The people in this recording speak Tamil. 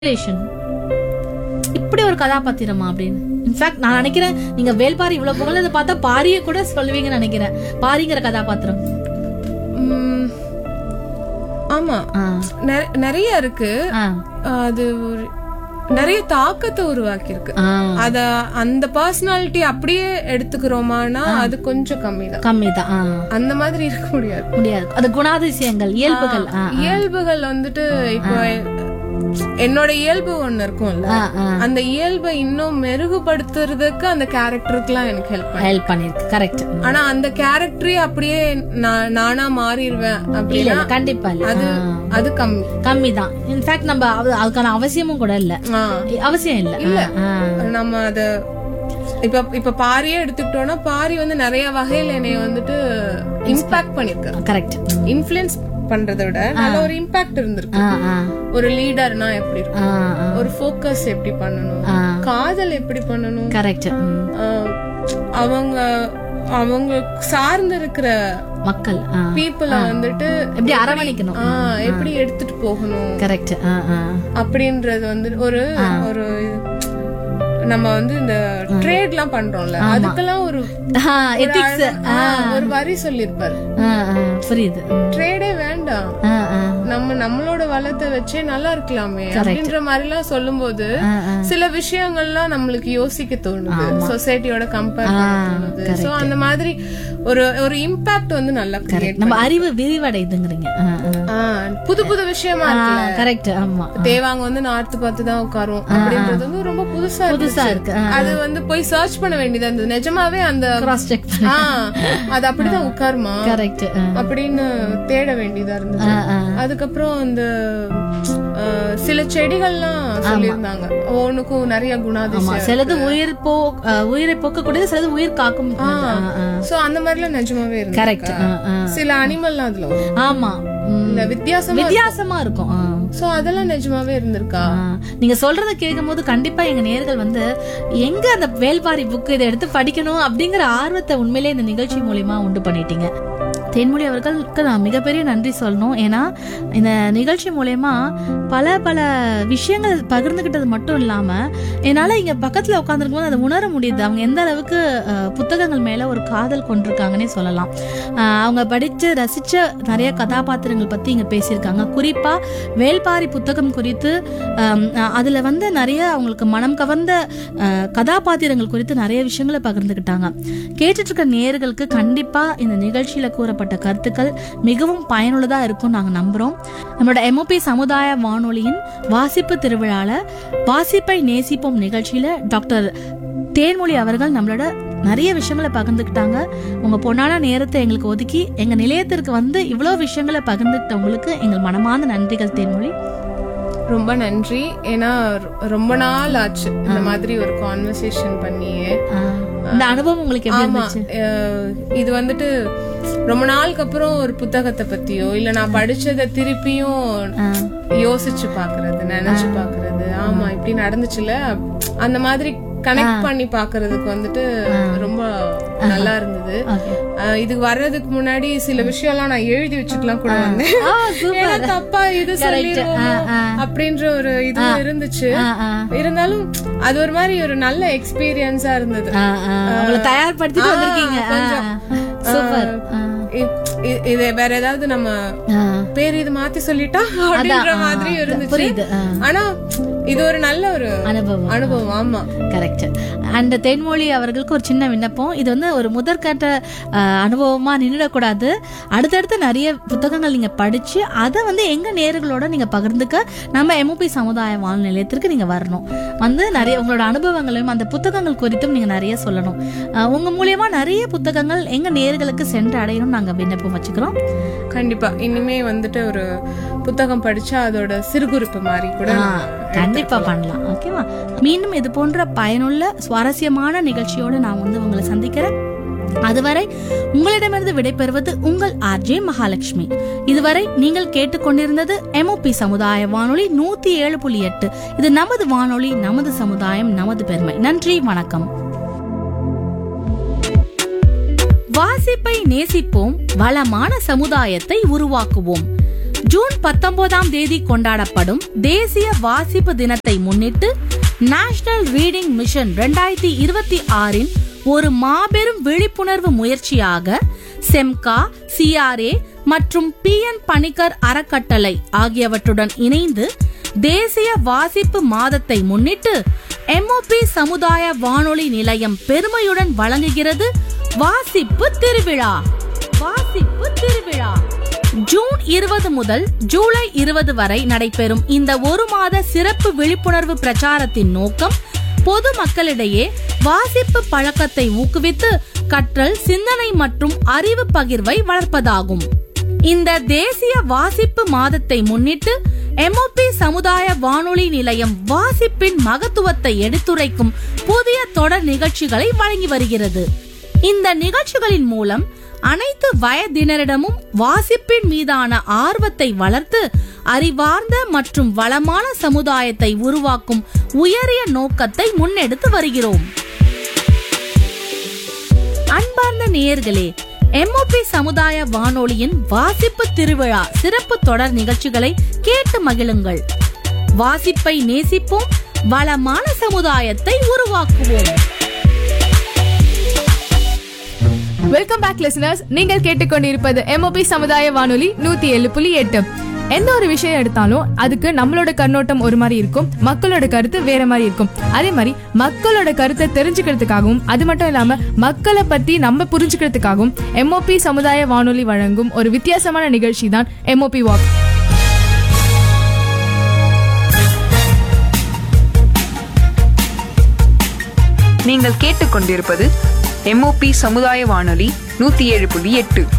inspiration. இப்படி ஒரு கதாபாத்திரமா அப்படின்னு இன்ஃபேக்ட் நான் நினைக்கிறேன் நீங்க வேல்பாரி இவ்வளவு புகழதை பார்த்தா பாரிய கூட சொல்லுவீங்கன்னு நினைக்கிறேன் பாரிங்கிற கதாபாத்திரம் உம், ஆமா ஆ, நெ- நிறைய இருக்கு ஆ, அது ஒரு நிறைய தாக்கத்தை உருவாக்கி இருக்கு ஆ, அத அந்த பர்சனாலிட்டி அப்படியே எடுத்துக்கிறோமானா அது கொஞ்சம் கம்மி தான் கம்மிதான் ஆ, அந்த மாதிரி இருக்க முடியாது முடியாது அது குணாதிசயங்கள் இயல்புகள் ஆ, இயல்புகள் வந்துட்டு இப்போ என்னோட இயல்பு ஒண்ணு இருக்கும்ல ஆ, ஆ. அந்த இயல்பை இன்னும் மெருகுபடுத்துறதுக்கு அந்த கேரக்டருக்குலாம் எனக்கு ஹெல்ப் பண்ணு ஹெல்ப் பண்ணிருக்கு கரெக்ட் ஆனா அந்த கேரக்டரே அப்படியே நான் நானா மாறிடுவேன் இல்ல அப்படின்னா இல்ல கண்டிப்பா இல்ல அது அது கம்மி கம்மி தான் இன்ஃபேக்ட் நம்ம அது- அதுக்கான அவசியமும் கூட இல்ல ஆ. அவசியம் இல்ல இல்ல. ஆ, ஆ. நம்ம அத இப்ப இப்ப பாரியே எடுத்துக்கிட்டோம்னா பாரி வந்து நிறைய வகையில என்னைய வந்துட்டு இம்பாக்ட் பண்ணிருக்காரு கரெக்ட் இன்ஃபுளுன்ஸ் பண்றதை விட நல்ல ஒரு இம்பாக்ட் இருந்திருக்கு ஆ, ஆ, ஒரு லீடர்னா எப்படி ஆ, இருக்கும் ஆ. ஒரு ஃபோக்கஸ் எப்படி பண்ணணும் ஆ. காதல் எப்படி பண்ணணும் கரெக்ட் ம். ஆஹ் அவங்க அவங்க சார்ந்து இருக்கிற மக்கள் ஆ. பீப்புள வந்துட்டு எப்படி அரவணைக்கணும் ஆஹ் எப்படி எடுத்துட்டு போகணும் கரெக்ட் ஆ, ஆ. அப்படின்றது வந்து ஒரு ஒரு நம்ம வந்து இந்த ட்ரேட் எல்லாம் பண்றோம்ல அதுக்கெல்லாம் ஒரு ஆ, ethics. ஆ, ஒரு வரி சொல்லிருப்பாரு ஆ, ஆ, புரியுது ம். ட்ரேடே வேண்டாம் ஆ, ஆ. நம்ம நம்மளோட வளத்தை வச்சே நல்லா இருக்கலாமே அப்படின்ற மாதிரி எல்லாம் சொல்லும்போது ஆ, ஆ. சில விஷயங்கள்லாம் நம்மளுக்கு யோசிக்க தோணுது சொசைட்டியோட கம்பேர் பண்ண தோணுது சோ அந்த மாதிரி ஒரு ஒரு இம்பாக்ட் வந்து நல்லா கிரியேட் நம்ம அறிவு விரிவடைதுங்கிறீங்க புது புது விஷயமா இருக்குல்ல கரெக்ட் ஆமா தேவாங்க வந்து நார்த்து பார்த்து தான் உட்காரும் அப்படின்றது வந்து ரொம்ப புதுசா புதுசா இருந்துச்சு. இருக்கு. ஆ. அது வந்து போய் சர்ச் பண்ண வேண்டியதா இருந்தது நிஜமாவே அந்த கிராஸ் செக் ஆ, அது அப்படிதான் உட்காருமா கரெக்ட் அப்படின்னு தேட வேண்டியதா இருந்தது அதுக்கப்புறம் அந்த ஆ, சில செடிகள்லாம் சொல்லியிருந்தாங்க ஒவ்வொன்றுக்கும் நிறைய ஆமா குணாதிசயம் சிலது உயிர் போ ஆ, உயிரை போக்கக்கூடியது சிலது உயிர் காக்கும் சோ அந்த மாதிரிலாம் நிஜமாவே இருக்கு கரெக்ட் சில அனிமல்லாம் அதுல வரும். ஆமா ம். இந்த வித்தியாசமா வித்தியாசமா இருக்கும் ஆ. சோ அதெல்லாம் நிஜமாவே இருந்திருக்கா ஆ, நீங்க சொல்றத கேட்கும் போது கண்டிப்பா எங்க நேர்கள் வந்து எங்க அந்த வேல்பாரி புக் இதை எடுத்து படிக்கணும் அப்படிங்கிற ஆர்வத்தை உண்மையிலே இந்த நிகழ்ச்சி மூலியமா உண்டு பண்ணிட்டீங்க தென்மொழி அவர்களுக்கு நான் மிகப்பெரிய நன்றி சொல்லணும் ஏன்னா இந்த நிகழ்ச்சி மூலயமா பல பல விஷயங்கள் பகிர்ந்துகிட்டது மட்டும் இல்லாம என்னால இங்க பக்கத்துல உட்காந்துருக்கும் போது அதை உணர முடியுது அவங்க எந்த அளவுக்கு அஹ், புத்தகங்கள் மேல ஒரு காதல் கொண்டிருக்காங்கன்னே சொல்லலாம் அஹ், அவங்க படிச்சு ரசிச்ச நிறைய கதாபாத்திரங்கள் பத்தி இங்க பேசியிருக்காங்க குறிப்பா வேல்பாரி புத்தகம் குறித்து அம், அஹ், அதுல வந்து நிறைய அவங்களுக்கு மனம் கவர்ந்த அஹ், கதாபாத்திரங்கள் குறித்து நிறைய விஷயங்களை பகிர்ந்துக்கிட்டாங்க கேட்டுட்டு இருக்க நேயர்களுக்கு கண்டிப்பா இந்த நிகழ்ச்சியில கூறப்பட்ட கருத்துக்கள் மிகவும் பயனுள்ளதா இருக்கும் நாங்க நம்புறோம் நம்மளோட எம்ஓபி சமுதாய வானொலியின் வாசிப்பு திருவிழால வாசிப்பை நேசிப்போம் நிகழ்ச்சியில டாக்டர் தேன்மொழி அவர்கள் நம்மளோட நிறைய விஷயங்களை பகிர்ந்துக்கிட்டாங்க உங்க பொன்னான நேரத்தை எங்களுக்கு ஒதுக்கி எங்க நிலையத்திற்கு வந்து இவ்வளவு விஷயங்களை பகிர்ந்துக்கிட்டவங்களுக்கு எங்கள் மனமார்ந்த நன்றிகள் தேன்மொழி ரொம்ப நன்றி ஏன்னா ரொ- ரொம்ப நாள் ஆச்சு இந்த மாதிரி ஒரு கான்வர்சேஷன் பண்ணியே ஆஹ், இந்த அனுபவம் உங்களுக்கு எப்படி ஆமா இருந்துச்சு அஹ், இது வந்துட்டு ரொம்ப நாளுக்கு அப்புறம் ஒரு புத்தகத்தை பத்தியோ இல்ல நான் படிச்சதை திருப்பியும் ஆஹ், யோசிச்சு பாக்குறது நினைச்சு பாக்குறது ஆமா இப்படி நடந்துச்சுல அந்த மாதிரி கனெக்ட் பண்ணி பாக்குறதுக்கு வந்துட்டு ரொம்ப நல்லா இருந்தது okay. அஹ், இதுக்கு வர்றதுக்கு முன்னாடி சில விஷயம்லாம் நான் எழுதி வச்சுக்கலாம் கூட வந்தேன் ஆ, super. ஏன்னா தப்பா இது சொல்லிடுவோமோ அப்படின்ற ஒரு இது இருந்துச்சு ஆஹ், ஆஹ், இருந்தாலும் அது ஒரு மாதிரி ஒரு நல்ல எக்ஸ்பீரியன்ஸா இருந்தது ஆஹ், ஆஹ். உங்களை தயார்படுத்திட்டு வந்திருக்கீங்க சூப்பர் இ- இ- இது வேற ஏதாவது நம்ம பேர் இது மாத்தி சொல்லிட்டா அப்படின்ற மாதிரி இருந்துச்சு புரியுது ஆஹ். ஆனா இது ஒரு நல்ல ஒரு அனுபவம் அனுபவம் ஆமா கரெக்ட் அண்ட் தென்மொழி அவர்களுக்கு ஒரு சின்ன விண்ணப்பம் இது வந்து ஒரு முதற்கட்ட அஹ், அனுபவமா நின்றுடக்கூடாது அடுத்தடுத்து நிறைய புத்தகங்கள் நீங்க படிச்சு அதை வந்து எங்க நேர்களோட நீங்க பகிர்ந்துக்க நம்ம எம்ஓபி சமுதாய வானொலி நிலையத்திற்கு நீங்க வரணும் வந்து நிறைய உங்களோட அனுபவங்களையும் அந்த புத்தகங்கள் குறித்தும் நீங்க நிறைய சொல்லணும் அஹ், உங்க மூலியமா நிறைய புத்தகங்கள் எங்க நேர்களுக்கு சென்று அடையணும் நாங்க விண்ணப்பம் வச்சுக்கிறோம் கண்டிப்பா இனிமே வந்துட்டு ஒரு புத்தகம் படிச்சா அதோட சிறுகுறிப்பு மாதிரி கூட நான் கண்டிப்பா பண்ணலாம் ஓகேவா மீண்டும் இது போன்ற பயனுள்ள சுவாரஸ்யமான நிகழ்ச்சியோட நான் வந்து உங்களை சந்திக்கிறேன் அதுவரை உங்களிடமிருந்து விடைபெறுவது உங்கள் ஆர்ஜே மகாலட்சுமி இதுவரை நீங்கள் கேட்டுக்கொண்டிருந்தது எம்ஓபி சமுதாய வானொலி நூத்தி ஏழு புள்ளி எட்டு இது நமது வானொலி நமது சமுதாயம் நமது பெருமை நன்றி வணக்கம் வாசிப்பை நேசிப்போம் வளமான சமுதாயத்தை உருவாக்குவோம் ஜூன் பத்தொன்பதாம் தேதி கொண்டாடப்படும் தேசிய வாசிப்பு தினத்தை முன்னிட்டு நேஷனல் ரீடிங் மிஷன் 2026 இருபத்தி ஆறின் ஒரு மாபெரும் விழிப்புணர்வு முயற்சியாக செம்கா சிஆர்ஏ மற்றும் பி என் பணிக்கர் அறக்கட்டளை ஆகியவற்றுடன் இணைந்து தேசிய வாசிப்பு மாதத்தை முன்னிட்டு எம்ஓபி சமுதாய வானொலி நிலையம் பெருமையுடன் வழங்குகிறது வாசிப்பு திருவிழா வாசிப்பு திருவிழா ஜூன் இருபது முதல் ஜூலை இருபது வரை நடைபெறும் இந்த ஒரு மாத சிறப்பு விழிப்புணர்வு பிரச்சாரத்தின் நோக்கம் பொது மக்களிடையே வாசிப்பு பழக்கத்தை ஊக்குவித்து கற்றல் சிந்தனை மற்றும் அறிவு பகிர்வை வளர்ப்பதாகும் இந்த தேசிய வாசிப்பு மாதத்தை முன்னிட்டு எம்ஓபி சமுதாய வானொலி நிலையம் வாசிப்பின் மகத்துவத்தை எடுத்துரைக்கும் புதிய தொடர் நிகழ்ச்சிகளை வழங்கி வருகிறது இந்த நிகழ்ச்சிகளின் மூலம் அனைத்து வயதினரிடமும் வாசிப்பின் மீதான ஆர்வத்தை வளர்த்து அறிவார்ந்த மற்றும் வளமான சமுதாயத்தை உருவாக்கும் உயரிய நோக்கத்தை முன்னெடுத்து வருகிறோம் அன்பார்ந்த நேயர்களே எம்ஓபி சமுதாய வானொலியின் வாசிப்பு திருவிழா சிறப்பு தொடர் நிகழ்ச்சிகளை கேட்டு மகிழுங்கள் வாசிப்பை நேசிப்போம் வளமான சமுதாயத்தை உருவாக்குவோம் வெல்கம் பேக் லிசனர்ஸ் நீங்கள் கேட்டுக்கொண்டிருப்பது எம்ஓபி சமுதாய வானொலி நூத்தி ஏழு புள்ளி எட்டு எந்த ஒரு விஷயம் எடுத்தாலும் அதுக்கு நம்மளோட கண்ணோட்டம் ஒரு மாதிரி இருக்கும் மக்களோட கருத்து வேற மாதிரி இருக்கும் அதே மாதிரி மக்களோட கருத்தை தெரிஞ்சுக்கிறதுக்காகவும் அது மட்டும் இல்லாம மக்களை பத்தி நம்ம புரிஞ்சுக்கிறதுக்காகவும் எம்ஓபி சமுதாய வானொலி வழங்கும் ஒரு வித்தியாசமான நிகழ்ச்சி தான் எம்ஓபி வாக் நீங்கள் கேட்டுக்கொண்டிருப்பது எம்ஓபி சமுதாய வானொலி நூத்தி ஏழு புள்ளி எட்டு